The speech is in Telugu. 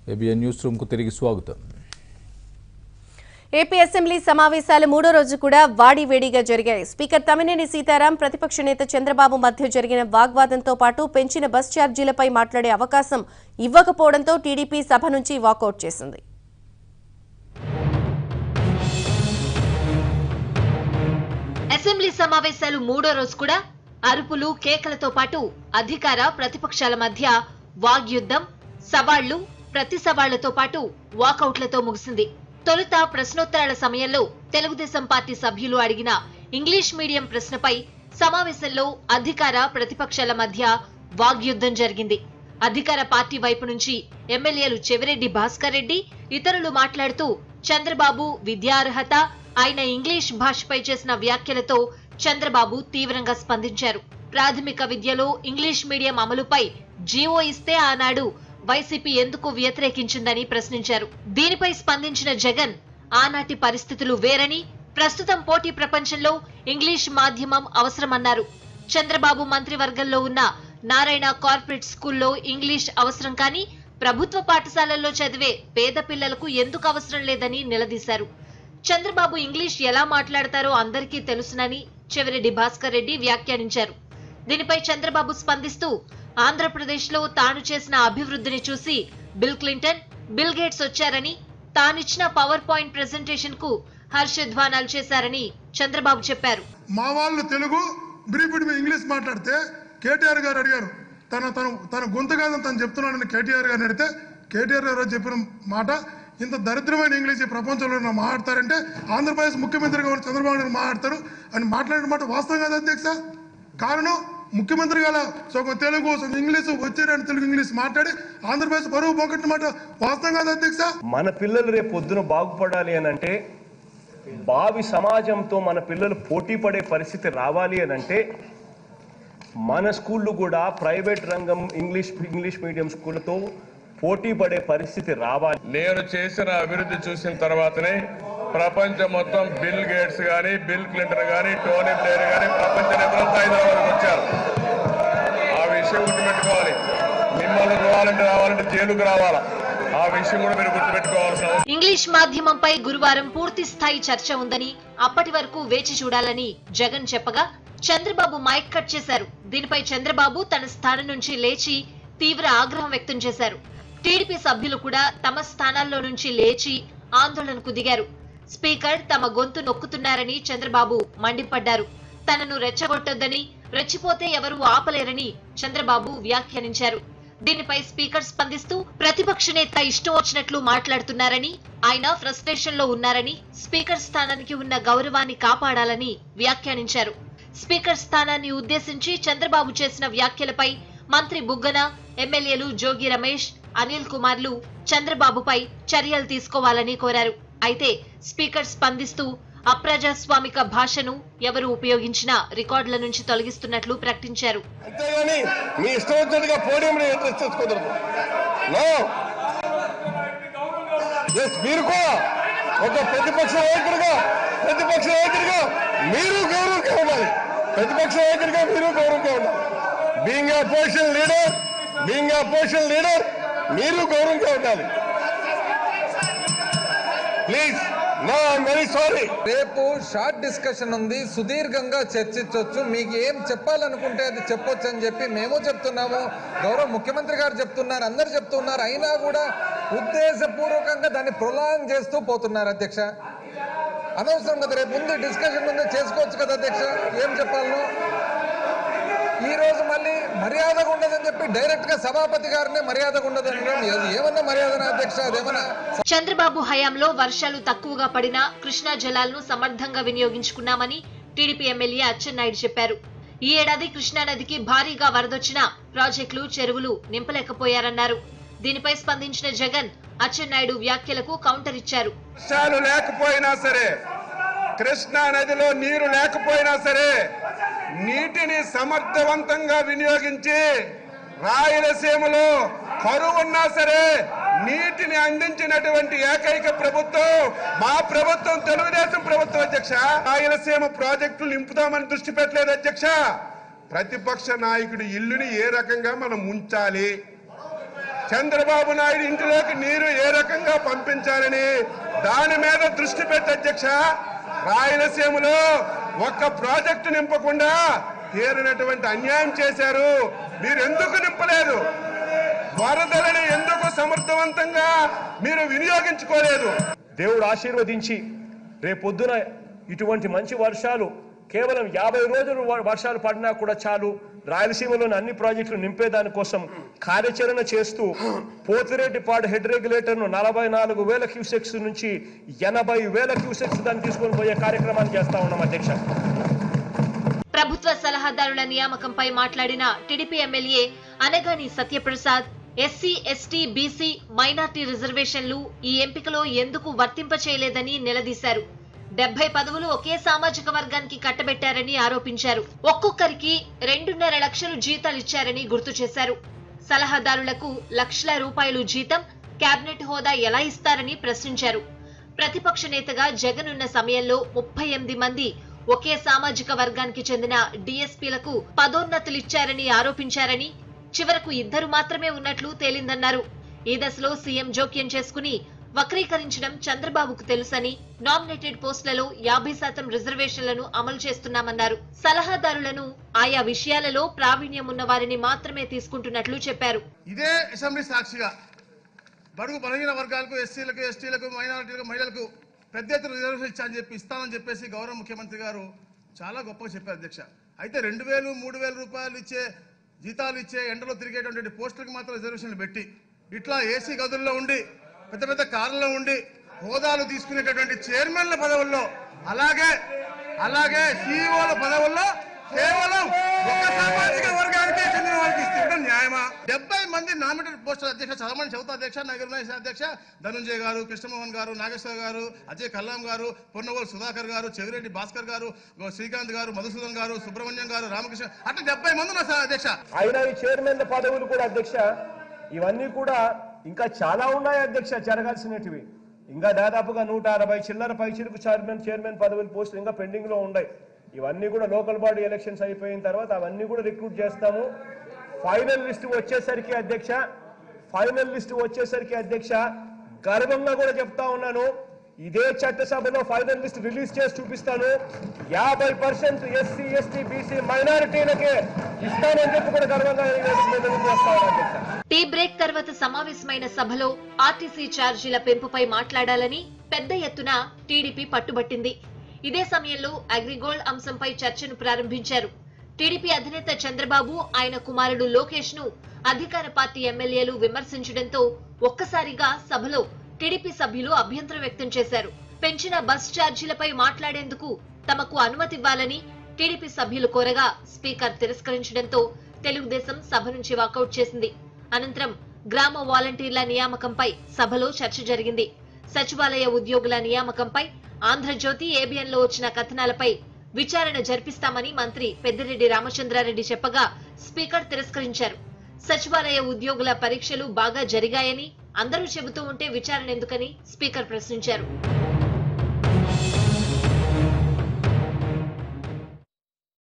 ఏబిఎన్ న్యూస్ రూమ్కు తిరిగి స్వాగతం ఏపీ అసెంబ్లీ సమావేశాలు మూడో రోజు కూడా వాడివేడిగా జరిగాయి స్పీకర్ తమ్మినేని సీతారాం ప్రతిపక్ష నేత చంద్రబాబు మధ్య జరిగిన వాగ్వాదంతో పాటు పెంచిన బస్ ఛార్జీలపై మాట్లాడే అవకాశం ఇవ్వకపోవడంతో టీడీపీ సభ నుంచి వాకౌట్ చేసింది అసెంబ్లీ సమావేశాలు మూడో రోజు కూడా అరుపులు కేకలతో పాటు అధికార ప్రతిపక్షాల మధ్య వాగ్యుద్ధం సవాళ్లు ప్రతి సవాళ్లతో పాటు వాకౌట్లతో ముగిసింది తొలుత ప్రశ్నోత్తరాల సమయంలో తెలుగుదేశం పార్టీ సభ్యులు అడిగిన ఇంగ్లీష్ మీడియం ప్రశ్నపై సమావేశంలో అధికార ప్రతిపక్షాల మధ్య వాగ్యుద్ధం జరిగింది అధికార పార్టీ వైపు నుంచి ఎమ్మెల్యేలు చెవిరెడ్డి భాస్కర్ రెడ్డి ఇతరులు మాట్లాడుతూ చంద్రబాబు విద్యార్హత ఆయన ఇంగ్లీష్ భాషపై చేసిన వ్యాఖ్యలతో చంద్రబాబు తీవ్రంగా స్పందించారు ప్రాథమిక విద్యలో ఇంగ్లీష్ మీడియం అమలుపై జీవో ఇస్తే ఆనాడు వైసీపీ ఎందుకు వ్యతిరేకించిందని ప్రశ్నించారు దీనిపై స్పందించిన జగన్ ఆనాటి పరిస్థితులు వేరని ప్రస్తుతం పోటీ ప్రపంచంలో ఇంగ్లీష్ మాధ్యమం అవసరమన్నారు చంద్రబాబు మంత్రివర్గంలో ఉన్న నారాయణ కార్పొరేట్ స్కూల్లో ఇంగ్లీష్ అవసరం కానీ ప్రభుత్వ పాఠశాలల్లో చదివే పేద పిల్లలకు ఎందుకు అవసరం లేదని నిలదీశారు చంద్రబాబు ఇంగ్లీష్ ఎలా మాట్లాడతారో అందరికీ తెలుసునని చెవిరెడ్డి భాస్కర్ రెడ్డి వ్యాఖ్యానించారు దీనిపై చంద్రబాబు స్పందిస్తూ ఆంధ్రప్రదేశ్ లో తాను చేసిన అభివృద్ధిని చూసి బిల్ క్లింటన్ బిల్ గేట్స్ వచ్చారని తానిచ్చిన పవర్ పాయింట్ ప్రెజెంటేషన్ కు హర్షధ్వానాలు చేశారని చంద్రబాబు చెప్పారు మా వాళ్ళు తెలుగు బ్రీఫ్డ్ మీద ఇంగ్లీష్ మాట్లాడితే కేటీఆర్ గారు అడిగారు తన తను తన గొంతు కాదని తను చెప్తున్నాడని కేటీఆర్ గారిని అడిగితే కేటీఆర్ గారు చెప్పిన మాట ఇంత దరిద్రమైన ఇంగ్లీష్ ఈ ప్రపంచంలో నా మాట్లాడతారంటే ఆంధ్రప్రదేశ్ ముఖ్యమంత్రిగా ఉన్న చంద్రబాబు నాయుడు మాట్లాడతారు అని మాట్లాడిన మాట వాస్తవం కాదు అధ్యక్ష కారణం ముఖ్యమంత్రి గల సగం తెలుగు సగం ఇంగ్లీష్ వచ్చారని తెలుగు ఇంగ్లీష్ మాట్లాడి ఆంధ్రప్రదేశ్ బరువు పోగొట్టిన మాట వాస్తవం కాదు అధ్యక్ష మన పిల్లలు రేపు పొద్దున బాగుపడాలి అని అంటే భావి సమాజంతో మన పిల్లలు పోటీ పడే పరిస్థితి రావాలి అని అంటే మన స్కూళ్ళు కూడా ప్రైవేట్ రంగం ఇంగ్లీష్ ఇంగ్లీష్ మీడియం స్కూళ్ళతో పోటీ పడే పరిస్థితి రావాలి నేను చేసిన అభివృద్ధి చూసిన తర్వాతనే ప్రపంచం మొత్తం బిల్ గేట్స్ కానీ బిల్ క్లింటన్ కానీ టోనీ బ్లేర్ కానీ ప్రపంచ నేతలంతా హైదరాబాద్కి వచ్చారు ఆ విషయం గుర్తుపెట్టుకోవాలి మిమ్మల్ని రావాలంటే రావాలంటే జైలుకు రావాలా ఆ విషయం కూడా మీరు గుర్తుపెట్టుకోవాల్సిన అవసరం ఇంగ్లీష్ మాధ్యమంపై గురువారం పూర్తి స్థాయి చర్చ ఉందని అప్పటి వరకు వేచి చూడాలని జగన్ చెప్పగా చంద్రబాబు మైక్ కట్ చేశారు దీనిపై చంద్రబాబు తన స్థానం నుంచి లేచి తీవ్ర ఆగ్రహం వ్యక్తం చేశారు టీడీపీ సభ్యులు కూడా తమ స్థానాల్లో నుంచి లేచి ఆందోళనకు దిగారు స్పీకర్ తమ గొంతు నొక్కుతున్నారని చంద్రబాబు మండిపడ్డారు తనను రెచ్చగొట్టొద్దని రెచ్చిపోతే ఎవరూ ఆపలేరని చంద్రబాబు వ్యాఖ్యానించారు దీనిపై స్పీకర్ స్పందిస్తూ ప్రతిపక్ష నేత ఇష్టం వచ్చినట్లు మాట్లాడుతున్నారని ఆయన ఫ్రస్ట్రేషన్ లో ఉన్నారని స్పీకర్ స్థానానికి ఉన్న గౌరవాన్ని కాపాడాలని వ్యాఖ్యానించారు స్పీకర్ స్థానాన్ని ఉద్దేశించి చంద్రబాబు చేసిన వ్యాఖ్యలపై మంత్రి బుగ్గన ఎమ్మెల్యేలు జోగి రమేష్ అనిల్ కుమార్లు చంద్రబాబుపై చర్యలు తీసుకోవాలని కోరారు అయితే స్పీకర్ స్పందిస్తూ అప్రజాస్వామిక భాషను ఎవరు ఉపయోగించినా రికార్డుల నుంచి తొలగిస్తున్నట్లు ప్రకటించారు అంతేగాని మీ ఇష్టం వచ్చినట్టుగా పోడియంలో ఇంట్రెస్ట్ చేసుకోకూడదు నో ఎస్ మీరు కూడా ఒక ప్రతిపక్ష నాయకుడిగా ప్రతిపక్ష నాయకుడిగా మీరు గౌరవంగా ఉండాలి ప్రతిపక్ష నాయకుడిగా మీరు గౌరవంగా ఉండాలి being opposition leader being opposition leader మీరు గౌరవంగా ఉండాలి please no I'm very sorry రేపు షార్ట్ డిస్కషన్ ఉంది సుదీర్ఘంగా చర్చించవచ్చు మీకు ఏం చెప్పాలనుకుంటే అది చెప్పొచ్చు అని చెప్పి మేము చెప్తున్నాము గౌరవ ముఖ్యమంత్రి గారు చెప్తున్నారు అందరు చెప్తున్నారు అయినా కూడా ఉద్దేశపూర్వకంగా దాన్ని ప్రొలాంగ్ చేస్తూ పోతున్నారు అధ్యక్ష అనవసరం కదా రేపు ఉంది డిస్కషన్ ఉంది చేసుకోవచ్చు కదా అధ్యక్ష ఏం చెప్పాలను ఈ రోజు మళ్ళీ మర్యాదగా ఉండదని చెప్పి డైరెక్ట్ గా సభాపతి గారినే మర్యాదగా ఉండదని అనడం అది ఏమన్నా మర్యాదనా అధ్యక్ష అదేమన్నా చంద్రబాబు హయాంలో వర్షాలు తక్కువగా పడినా కృష్ణా జలాలను సమర్థంగా వినియోగించుకున్నామని టీడీపీ ఎమ్మెల్యే అచ్చెన్నాయుడు చెప్పారు ఈ ఏడాది కృష్ణానదికి భారీగా వరదొచ్చినా ప్రాజెక్టులు చెరువులు నింపలేకపోయారన్నారు దీనిపై స్పందించిన జగన్ అచ్చెన్నాయుడు వ్యాఖ్యలకు కౌంటర్ ఇచ్చారు వర్షాలు లేకపోయినా సరే కృష్ణా నదిలో నీరు లేకపోయినా సరే నీటిని సమర్థవంతంగా వినియోగించి రాయలసీమలో కరువు ఉన్నా సరే నీటిని అందించినటువంటి ఏకైక ప్రభుత్వం మా ప్రభుత్వం తెలుగుదేశం ప్రభుత్వం అధ్యక్ష రాయలసీమ ప్రాజెక్టులు నింపుదామని దృష్టి పెట్టలేదు అధ్యక్ష ప్రతిపక్ష నాయకుడి ఇల్లుని ఏ రకంగా మనం ఉంచాలి చంద్రబాబు నాయుడు ఇంటిలోకి నీరు ఏ రకంగా పంపించాలని దాని మీద దృష్టి పెట్టి అధ్యక్ష రాయలసీమలో ఒక్క ప్రాజెక్టు నింపకుండా తీరినటువంటి అన్యాయం చేశారు మీరు ఎందుకు నింపలేదు వరదలని ఎందుకు సమర్థవంతంగా మీరు వినియోగించుకోలేదు దేవుడు ఆశీర్వదించి రేపొద్దున ఇటువంటి మంచి వర్షాలు కేవలం యాభై రోజులు వ- వర్షాలు పడినా కూడా చాలు రాయలసీమలోని అన్ని ప్రాజెక్టులు నింపేదాని కోసం కార్యాచరణ చేస్తూ పోతిరెడ్డిపాడు హెడ్ రెగ్యులేటర్ను నలభై నాలుగు వేల క్యూసెక్స్ నుంచి ఎనభై వేల క్యూసెక్స్ దాన్ని తీసుకొని పోయే కార్యక్రమాన్ని చేస్తా ఉన్నాం అధ్యక్ష ప్రభుత్వ సలహాదారుల నియామకంపై మాట్లాడిన TDP MLA Anagani Satyaprasad SC ST BC minority రిజర్వేషన్లు ఈ ఎంపికలో ఎందుకు వర్తింపచేయలేదని నిలదీశారు డెబ్బై పదవులు ఒకే సామాజిక వర్గానికి కట్టబెట్టారని ఆరోపించారు ఒక్కొక్కరికి రెండున్నర లక్షలు జీతాలిచ్చారని గుర్తు చేశారు సలహాదారులకు లక్షల రూపాయలు జీతం కేబినెట్ హోదా ఎలా ఇస్తారని ప్రశ్నించారు ప్రతిపక్ష నేతగా జగన్ ఉన్న సమయంలో ముప్పై ఎనిమిది మంది ఒకే సామాజిక వర్గానికి చెందిన డీఎస్పీలకు పదోన్నతులిచ్చారని ఆరోపించారని చివరకు ఇద్దరు మాత్రమే ఉన్నట్లు తేలిందన్నారు ఈ దశలో సీఎం జోక్యం చేసుకుని వక్రీకరించడం చంద్రబాబుకు తెలుసని నామినేటెడ్ పోస్టులలో యాభై శాతం రిజర్వేషన్లను అమలు చేస్తున్నామన్నారు సలహాదారులను ఆయా విషయాలలో ప్రావీణ్యం ఉన్న వారిని మాత్రమే తీసుకుంటున్నట్లు చెప్పారు ఇదే అసెంబ్లీ సాక్షిగా బడుగు బలహీన వర్గాలకు ఎస్సీలకు ఎస్టీలకు మైనారిటీలకు మహిళలకు పెద్ద ఎత్తున రిజర్వేషన్ ఇచ్చా అని చెప్పి ఇస్తామని చెప్పేసి గౌరవ ముఖ్యమంత్రి గారు చాలా గొప్పగా చెప్పారు అధ్యక్ష అయితే రెండు వేలు మూడు వేల రూపాయలు ఇచ్చే జీతాలు ఇచ్చే ఎండలో తిరిగేటువంటి పోస్టులకు మాత్రం రిజర్వేషన్లు పెట్టి ఇట్లా ఏసీ గదుల్లో ఉండి పెద్ద పెద్ద కార్లలో ఉండి హోదాలు తీసుకునేటటువంటి చైర్మన్ల పదవుల్లో అలాగే అలాగే సీఈఓల పదవుల్లో కేవలం ఒక సామాజిక వర్గానికి చెందిన వాళ్ళకి ఇస్తే న్యాయమా డెబ్బై మంది నామినేటెడ్ పోస్టుల అధ్యక్ష చదవమని చదువుతా అధ్యక్ష నగర అధ్యక్ష ధనుంజయ్ గారు కృష్ణమోహన్ గారు నాగేశ్వర గారు అజయ్ కల్లాం గారు పొన్నవోలు సుధాకర్ గారు చెవిరెడ్డి భాస్కర్ గారు గో- శ్రీకాంత్ గారు మధుసూదన్ గారు సుబ్రహ్మణ్యం గారు రామకృష్ణ అట్లా డెబ్బై మంది ఉన్నారు సార్ అధ్యక్ష అయినా ఈ చైర్మన్ల పదవులు కూడా అధ్యక్ష ఇవన్నీ కూడా ఇంకా చాలా ఉన్నాయి అధ్యక్ష జరగాల్సినటివి ఇంకా దాదాపుగా నూట అరవై చిల్లర పైచిలకు చైర్మన్ చైర్మన్ పదవులు పోస్టులు ఇంకా పెండింగ్ లో ఉన్నాయి ఇవన్నీ కూడా లోకల్ బాడీ ఎలక్షన్స్ అయిపోయిన తర్వాత అవన్నీ కూడా రిక్రూట్ చేస్తాము ఫైనల్ లిస్ట్ వచ్చేసరికి అధ్యక్ష ఫైనల్ లిస్ట్ వచ్చేసరికి అధ్యక్ష గర్వంగా కూడా చెప్తా ఉన్నాను ఇదే చట్టసభలో ఫైనల్ లిస్ట్ రిలీజ్ చేసి చూపిస్తాను యాభై పర్సెంట్ ఎస్సీ ఎస్టీ బీసీ మైనారిటీలకే ఇస్తానని చెప్పి కూడా గర్వంగా నేను చేస్తా ఉన్నాను అధ్యక్ష టీ బ్రేక్ తర్వాత సమావేశమైన సభలో ఆర్టీసీ ఛార్జీల పెంపుపై మాట్లాడాలని పెద్ద ఎత్తున టీడీపీ పట్టుబట్టింది ఇదే సమయంలో అగ్రిగోల్డ్ అంశంపై చర్చను ప్రారంభించారు టీడీపీ అధినేత చంద్రబాబు ఆయన కుమారుడు లోకేష్ ను అధికార పార్టీ ఎమ్మెల్యేలు విమర్శించడంతో ఒక్కసారిగా సభలో టీడీపీ సభ్యులు అభ్యంతరం వ్యక్తం చేశారు పెంచిన బస్ ఛార్జీలపై మాట్లాడేందుకు తమకు అనుమతి ఇవ్వాలని టీడీపీ సభ్యులు కోరగా స్పీకర్ తిరస్కరించడంతో తెలుగుదేశం సభ నుంచి వాకౌట్ చేసింది అనంతరం గ్రామ వాలంటీర్ల నియామకంపై సభలో చర్చ జరిగింది సచివాలయ ఉద్యోగుల నియామకంపై ఆంధ్రజ్యోతి ఏబిఎన్ లో వచ్చిన కథనాలపై విచారణ జరిపిస్తామని మంత్రి పెద్దిరెడ్డి రామచంద్రారెడ్డి చెప్పగా స్పీకర్ తిరస్కరించారు సచివాలయ ఉద్యోగుల పరీక్షలు బాగా జరిగాయని అందరూ చెబుతూ ఉంటే విచారణ ఎందుకని స్పీకర్ ప్రశ్నించారు